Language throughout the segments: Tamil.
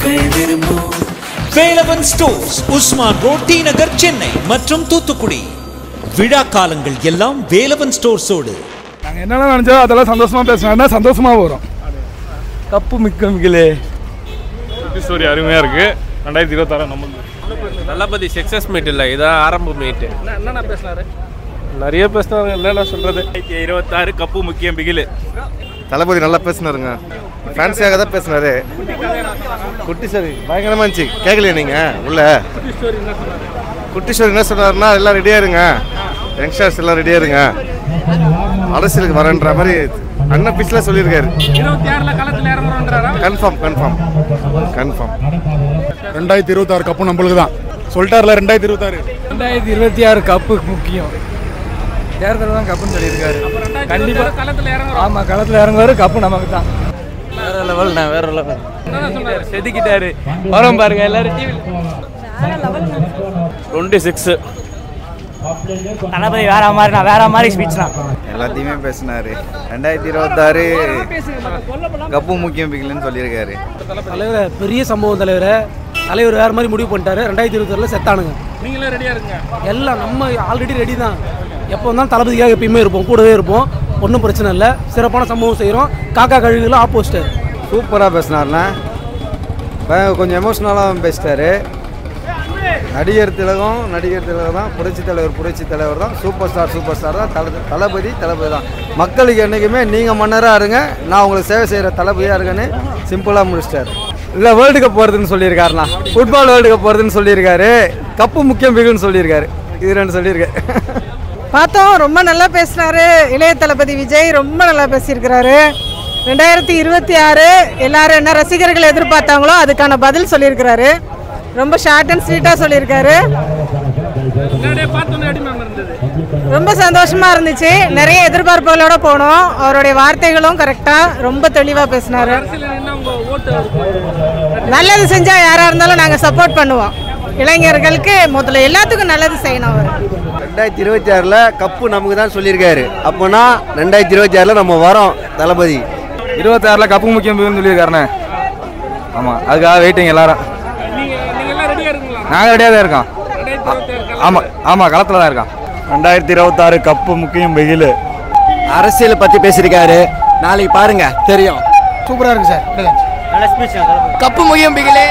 மக்கள் விரும்பும் Velavan stores Usman road T Nagar Chennai மற்றும் தூத்துக்குடி விழா காலங்கள் எல்லாம் வேலவன் ஸ்டோர்ஸோடு நாங்கள் என்னென்ன நினச்சோ அதெல்லாம் சந்தோஷமா பேசுனாங்கன்னா சந்தோஷமா வரும் கப்பு மிக்க மிக்கலே ஸ்டோரி அருமையாக இருக்குது ரெண்டாயிரத்தி இருபத்தாறு நம்மளுக்கு தளபதி சக்ஸஸ் மீட் இல்லை இதான் ஆரம்ப மீட்டு என்னென்ன பேசினாரு நிறைய பேசினாங்க என்னென்ன சொல்கிறது இருபத்தாறு கப்பு முக்கியம் பிகிலு தளபதி நல்லா பேசினாருங்க ஃபேன்ஸியாக தான் பேசினாரு குட்டி ஸ்டோரி பயங்கரமா இருந்துச்சு கேட்கலையா நீங்க உள்ள குட்டி ஸ்டோரி என்ன சொன்னாருன்னா எல்லாம் ரெடியா இருங்க யங்ஸ்டர்ஸ் எல்லாம் ரெடியா இருங்க அரசியலுக்கு வரேன்ற மாதிரி அண்ணன் பிச்சில் சொல்லியிருக்காரு இருபத்தி ஆறில் களத்தில் இறங்குறோன்றாரா கன்ஃபார்ம் கன்ஃபார்ம் கன்ஃபார்ம் ரெண்டாயிரத்தி இருபத்தாறு கப்பு நம்மளுக்கு தான் சொல்லிட்டார்ல ரெண்டாயிரத்தி இருபத்தாறு ரெண்டாயிரத்தி இருபத்தி ஆறு கப்பு முக்கியம் தேர்தல் தான் கப்புன்னு சொல்லியிருக்காரு கண்டிப்பாக களத்தில் இறங்குறோம் ஆமாம் களத்தில் இறங்குவாரு கப்பு நமக்கு தான் வேற லெவல் நான் வேற லெவல் செதுக்கிட்டாரு வரோம் பாருங்க எல்லாரும் டிவியில் டுவெண்ட்டி சிக்ஸு தளபதி வேற மாதிரி நான் வேற மாதிரி ஸ்பீச் தான் எல்லாத்தையுமே பேசினாரு ரெண்டாயிரத்தி இருபத்தாறு கப்பு முக்கியம் பிகிலன்னு சொல்லியிருக்காரு தலைவர் பெரிய சம்பவம் தலைவர் தலைவர் வேறு மாதிரி முடிவு பண்ணிட்டாரு ரெண்டாயிரத்தி இருபத்தாறில் செத்தானுங்க நீங்களே ரெடியாக இருங்க எல்லாம் நம்ம ஆல்ரெடி ரெடி தான் எப்போ வந்தாலும் தளபதிக்காக எப்பயுமே இருப்போம் கூடவே இருப்போம் ஒன்றும் பிரச்சனை இல்லை சிறப்பான சம்பவம் செய்கிறோம் காக்கா கழுகுல ஆப்போசிட்டு சூப்பராக பேசினார்ண்ணா கொஞ்சம் எமோஷ்னலாக பேசிட்டாரு நடிகர் திலகம் நடிகர் திலகம் தான் புரட்சி தலைவர் புரட்சி தலைவர் தான் சூப்பர் ஸ்டார் சூப்பர் ஸ்டார் தான் தள தளபதி தளபதி தான் மக்களுக்கு என்றைக்குமே நீங்கள் மன்னராக இருங்க நான் உங்களுக்கு சேவை செய்கிற தளபதியாக இருக்கேன்னு சிம்பிளாக முடிச்சிட்டாரு இல்லை வேர்ல்டு கப் போகிறதுன்னு சொல்லியிருக்காருண்ணா ஃபுட்பால் வேர்ல்டு கப் போகிறதுன்னு சொல்லியிருக்காரு கப்பு முக்கியம் பிகுன்னு சொல்லியிருக்காரு இது ரெண்டு சொல்லியிருக்கேன் பார்த்தோம் ரொம்ப நல்லா பேசினாரு இளைய தளபதி விஜய் ரொம்ப நல்லா பேசியிருக்கிறாரு ரெண்டாயிரத்தி இருபத்தி ஆறு எல்லாரும் என்ன ரசிகர்கள் எதிர்பார்த்தாங்களோ அதுக்கான பதில் சொல்லியிருக்கிறாரு ரொம்ப ஷார்ட் அண்ட் ஸ்வீட்டாக சொல்லியிருக்காரு முன்னாடியே பார்த்தோன்னே அடி மேம் இருந்தது ரொம்ப சந்தோஷமா இருந்துச்சு நிறைய எதிர்பார்ப்புகளோட போனோம் அவருடைய வார்த்தைகளும் கரெக்டாக ரொம்ப தெளிவாக பேசினாரு அரசியல் என்ன உங்கள் ஓட்டு நல்லது செஞ்சால் யாராக இருந்தாலும் நாங்கள் சப்போர்ட் பண்ணுவோம் இளைஞர்களுக்கு முதல்ல எல்லாத்துக்கும் நல்லது செய்யணும் அவர் ரெண்டாயிரத்தி இருபத்தி ஆறில் கப்பு நமக்கு தான் சொல்லியிருக்காரு அப்போனா ரெண்டாயிரத்தி இருபத்தி ஆறில் நம்ம வரோம் தளபதி இருபத்தாறில் கப்பு முக்கியம் பிகில்னு சொல்லியிருக்காருண்ணே ஆமாம் அதுக்காக வெயிட்டிங் எல்லாரும் நீங்கள் நீங்கள் எல்லாம் ரெடியாக இருக்குங்களா நாங்கள் ரெடியாக தான் இருக்கோம் ரெண்டாயிரத்தி இருபத்தி ஆறு ஆமாம் ஆமாம் களத்தில் தான் இருக்கோம் ரெண்டாயிரத்தி இருபத்தாறு கப்பு முக்கியம் வெயில் அரசியலை பற்றி பேசியிருக்காரு நாளைக்கு பாருங்க தெரியும் சூப்பராக இருக்கு சார் கப்பு முக்கியம் பிகிலே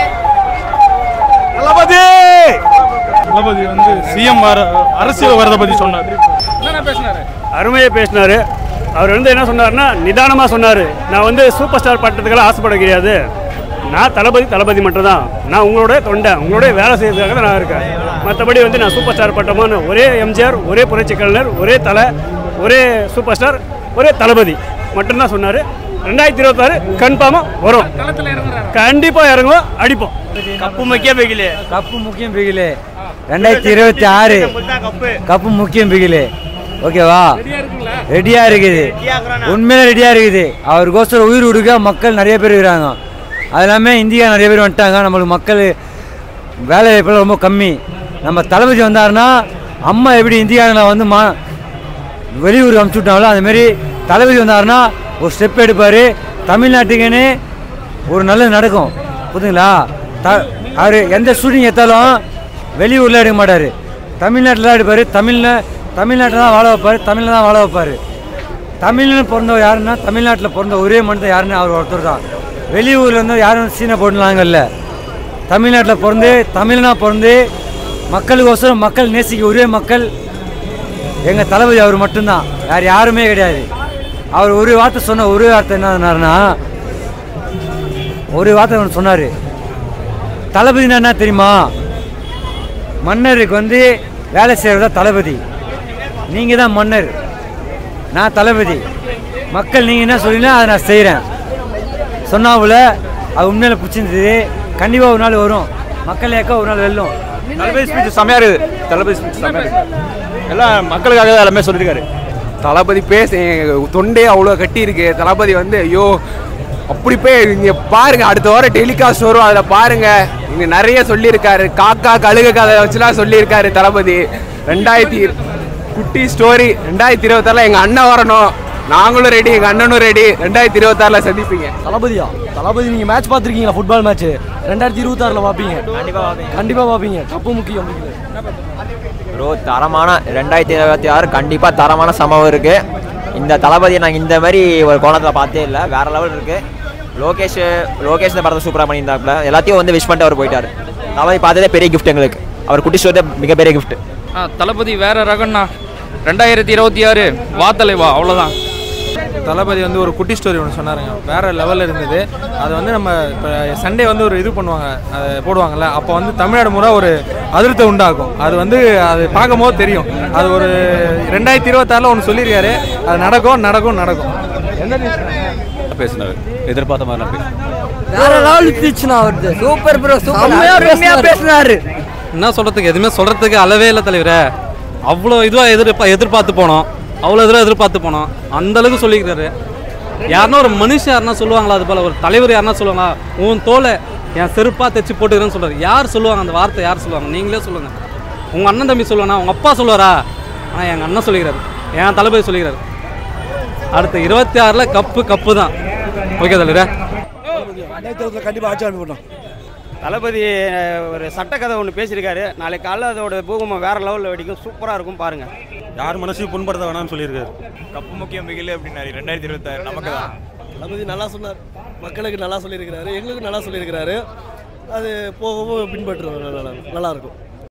தளபதி தளபதி வந்து சிஎம் வர அரசியல் வரதை பற்றி சொன்னார் என்னென்ன பேசினாரு அருமையாக பேசினார் அவர் வந்து என்ன சொன்னார்னா நிதானமாக சொன்னார் நான் வந்து சூப்பர் ஸ்டார் பட்டத்துக்கெல்லாம் ஆசைப்பட கிடையாது நான் தளபதி தளபதி மட்டும்தான் நான் உங்களோட தொண்டை உங்களோட வேலை செய்யறதுக்காக தான் நான் இருக்கேன் மற்றபடி வந்து நான் சூப்பர் ஸ்டார் பட்டமான ஒரே எம்ஜிஆர் ஒரே புரட்சி கலைஞர் ஒரே தலை ஒரே சூப்பர் ஸ்டார் ஒரே தளபதி மட்டும்தான் சொன்னார் ரெண்டாயிரத்தி இருபத்தாறு கன்ஃபார்மாக வரும் களத்தில் இறங்குறாரு கண்டிப்பாக இறங்குவோம் அடிப்போம் கப்பு முக்கியம் பிகிலே கப்பு முக்கியம் பிகிலே ரெண்டாயிரத்தி இருபத்தி ஆறு கப்பு முக்கியம் பிகிலே ஓகேவா ரெடியாக இருக்குங்களா ரெடியா இருக்குது உண்மையில ரெடியா இருக்குது அவருக்கோசரம் உயிர் கொடுக்க மக்கள் நிறைய பேர் இருக்கிறாங்க அது இல்லாமல் இந்தியா நிறைய பேர் வந்துட்டாங்க நம்மளுக்கு மக்கள் வேலை வாய்ப்புலாம் ரொம்ப கம்மி நம்ம தளபதி வந்தாருன்னா அம்மா எப்படி இந்தியாவில் வந்து மா வெளியூர் அமுச்சு விட்டாங்களோ அதுமாரி தளபதி வந்தாருன்னா ஒரு ஸ்டெப் எடுப்பார் தமிழ்நாட்டுக்குன்னு ஒரு நல்லது நடக்கும் புரியுதுங்களா த அவர் எந்த ஷூட்டிங் எடுத்தாலும் வெளியூரில் எடுக்க மாட்டார் தமிழ்நாட்டில் தான் எடுப்பார் தமிழில் தமிழ்நாட்டில் தான் வாழ வைப்பார் தமிழில் தான் வாழ வைப்பார் தமிழ்னு பிறந்தவர் யாருன்னா தமிழ்நாட்டில் பிறந்த ஒரே மனிதன் யாருன்னு அவர் ஒருத்தர் தான் வெளியூரில் இருந்து யாரும் சீனை போட்டுலாங்க இல்லை தமிழ்நாட்டில் பிறந்து தமிழ்னா பிறந்து மக்களுக்கோசரம் மக்கள் நேசிக்க ஒரே மக்கள் எங்கள் தளபதி அவர் மட்டும்தான் வேறு யாருமே கிடையாது அவர் ஒரு வார்த்தை சொன்ன ஒரே வார்த்தை என்னன்னாருன்னா ஒரு வார்த்தை ஒன்று சொன்னார் தளபதினா என்ன தெரியுமா மன்னருக்கு வந்து வேலை செய்கிறது தான் தளபதி நீங்கள் தான் மன்னர் நான் தளபதி மக்கள் நீங்கள் என்ன சொல்றீங்களோ அதை நான் செய்கிறேன் சொன்னாப்புல அது உண்மையில பிடிச்சிருந்தது கண்டிப்பாக ஒரு நாள் வரும் மக்கள் ஏக்க ஒரு நாள் வெல்லும் தளபதி ஸ்பீச் செம்மையாக இருக்குது தளபதி ஸ்பீச் செம்மையாக இருக்குது எல்லாம் மக்களுக்காக தான் எல்லாமே சொல்லியிருக்காரு தளபதி பேச தொண்டே அவ்வளோ கட்டி இருக்கு தளபதி வந்து ஐயோ அப்படி போய் இங்க பாருங்க அடுத்த வாரம் டெலிகாஸ்ட் வரும் அதில் பாருங்க இங்க நிறைய சொல்லியிருக்காரு காக்கா கழுகு கதை வச்சுலாம் சொல்லியிருக்காரு தளபதி ரெண்டாயிரத்தி குட்டி ஸ்டோரி ரெண்டாயிரத்தி இருபத்தாறில் எங்கள் அண்ணன் வரணும் நாங்களும் ரெடி எங்கள் அண்ணனும் ரெடி ரெண்டாயிரத்தி இருபத்தாறில் சந்திப்பீங்க தளபதியா தளபதி நீங்கள் மேட்ச் பார்த்துருக்கீங்களா ஃபுட்பால் மேட்ச் ரெண்டாயிரத்தி இருபத்தாறில் பார்ப்பீங்க கண்டிப்பாக பார்ப்பீங்க கண்டிப்பாக பார்ப்பீங்க கப்பு முக்கியம் ப்ரோ தரமான ரெண்டாயிரத்தி இருபத்தி ஆறு கண்டிப்பாக தரமான சம்பவம் இருக்குது இந்த தளபதியை நாங்கள் இந்த மாதிரி ஒரு கோணத்தில் பார்த்தே இல்லை வேற லெவல் இருக்குது லோகேஷ் லோகேஷ் இந்த படத்தை சூப்பராக பண்ணியிருந்தாப்புல எல்லாத்தையும் வந்து விஷ் பண்ணிட்டு அவர் போயிட்டார் தளபதி பார்த்ததே பெரிய கிஃப்ட் எங்களுக்கு அவர் குட்டி ஷோதே மிகப்பெரிய கிஃப்ட் தளபதி வேற ரகம்ண்ணா ரெண்டாயிரத்தி இருபத்தி ஆறு வா தலைவா அவ்வளோதான் தளபதி வந்து ஒரு குட்டி ஸ்டோரி ஒன்று சொன்னாருங்க வேற லெவலில் இருந்தது அது வந்து நம்ம இப்போ சண்டே வந்து ஒரு இது பண்ணுவாங்க அது போடுவாங்கல்ல அப்போ வந்து தமிழ்நாடு முறை ஒரு அதிருப்தி உண்டாகும் அது வந்து அது பார்க்கும்போது தெரியும் அது ஒரு ரெண்டாயிரத்தி இருபத்தாறில் ஒன்று சொல்லியிருக்காரு அது நடக்கும் நடக்கும் நடக்கும் பேசினார் எதிர்பார்த்த மாதிரி நான் பேசுனேன் வேற லெவல் ஸ்பீச்னா அவருது சூப்பர் ப்ரோ சூப்பர் பேசினாரு என்ன சொல்கிறதுக்கு எதுவுமே சொல்கிறதுக்கு அளவே இல்லை தலைவரே அவ்வளோ இதுவாக எதிர்ப்பா எதிர்பார்த்து போனோம் அவ்வளோ இதுவாக எதிர்பார்த்து போனோம் அந்த அளவுக்கு சொல்லிக்கிறாரு யாருன்னா ஒரு மனுஷன் யாருன்னா சொல்லுவாங்களா அது போல் ஒரு தலைவர் யாருன்னா சொல்லுவாங்களா உன் தோலை என் செருப்பாக தைச்சு போட்டுக்கிறேன்னு சொல்கிறார் யார் சொல்லுவாங்க அந்த வார்த்தை யார் சொல்லுவாங்க நீங்களே சொல்லுங்கள் உங்கள் அண்ணன் தம்பி சொல்லுவானா உங்கள் அப்பா சொல்லுவாரா ஆனால் எங்கள் அண்ணன் சொல்லிக்கிறாரு என் தளபதி சொல்லிக்கிறாரு அடுத்த இருபத்தி ஆறில் கப்பு கப்பு தான் ஓகே தலைவரே கண்டிப்பாக ஆட்சி அனுப்பிவிட்டோம் தளபதி ஒரு சட்டக்கதை ஒன்று பேசியிருக்காரு நாளைக்கு காலைல அதோட பூகம்பம் வேற லெவலில் வெடிக்கும் சூப்பராக இருக்கும் பாருங்க யார் மனசையும் புண்படுத்த வேணாம்னு சொல்லியிருக்காரு கப்பு முக்கியம் மிகில் அப்படின்னாரு ரெண்டாயிரத்தி இருபத்தாறு நமக்கு தான் தளபதி நல்லா சொன்னார் மக்களுக்கு நல்லா சொல்லியிருக்கிறாரு எங்களுக்கு நல்லா சொல்லியிருக்கிறாரு அது போகவும் பின்பற்றுவோம் நல்லா நல்லா இருக்கும்